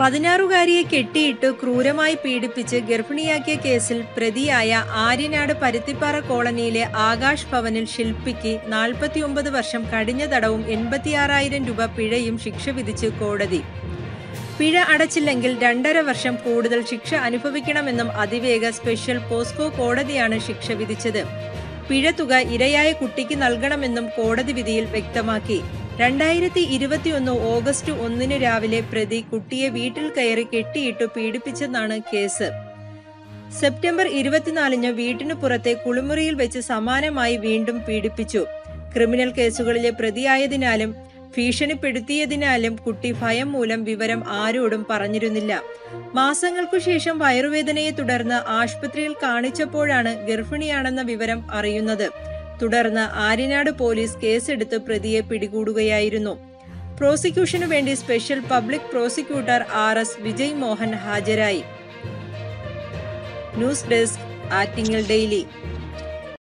പതിനാറുകാരിയെ കെട്ടിയിട്ട് ക്രൂരമായി പീഡിപ്പിച്ച് ഗർഭിണിയാക്കിയ കേസിൽ പ്രതിയായ ആര്യനാട് പരുത്തിപ്പാറ കോളനിയിലെ ആകാശ് ഭവനിൽ ശില്പിക്ക് നാൽപ്പത്തിയൊമ്പത് വർഷം കടിഞ്ഞ തടവും എൺപത്തിയാറായിരം രൂപ പിഴയും ശിക്ഷ വിധിച്ച് കോടതി പിഴ അടച്ചില്ലെങ്കിൽ രണ്ടര വർഷം കൂടുതൽ ശിക്ഷ അനുഭവിക്കണമെന്നും അതിവേഗ സ്പെഷ്യൽ പോസ്കോ കോടതിയാണ് ശിക്ഷ വിധിച്ചത് പിഴ തുക ഇരയായ കുട്ടിക്ക് നൽകണമെന്നും കോടതി വിധിയിൽ വ്യക്തമാക്കി രണ്ടായിരത്തി ഇരുപത്തിയൊന്ന് ഓഗസ്റ്റ് ഒന്നിന് രാവിലെ പ്രതി കുട്ടിയെ വീട്ടിൽ കയറി കെട്ടിയിട്ടു പീഡിപ്പിച്ചെന്നാണ് കേസ് സെപ്റ്റംബർ ഇരുപത്തിനാലിന് വീട്ടിനു പുറത്തെ കുളിമുറിയിൽ വെച്ച് സമാനമായി വീണ്ടും പീഡിപ്പിച്ചു ക്രിമിനൽ കേസുകളിലെ പ്രതിയായതിനാലും ഭീഷണിപ്പെടുത്തിയതിനാലും കുട്ടി ഭയം മൂലം വിവരം ആരോടും പറഞ്ഞിരുന്നില്ല മാസങ്ങൾക്കു ശേഷം വയറുവേദനയെ തുടർന്ന് ആശുപത്രിയിൽ കാണിച്ചപ്പോഴാണ് ഗർഭിണിയാണെന്ന വിവരം അറിയുന്നത് തുടർന്ന് ആര്യനാട് പോലീസ് കേസെടുത്ത് പ്രതിയെ പിടികൂടുകയായിരുന്നു പ്രോസിക്യൂഷനു വേണ്ടി special public prosecutor R S Vijay Mohan ഹാജരായി ന്യൂസ് ഡെസ്ക് ആറ്റിങ്ങൽ ഡെയിലി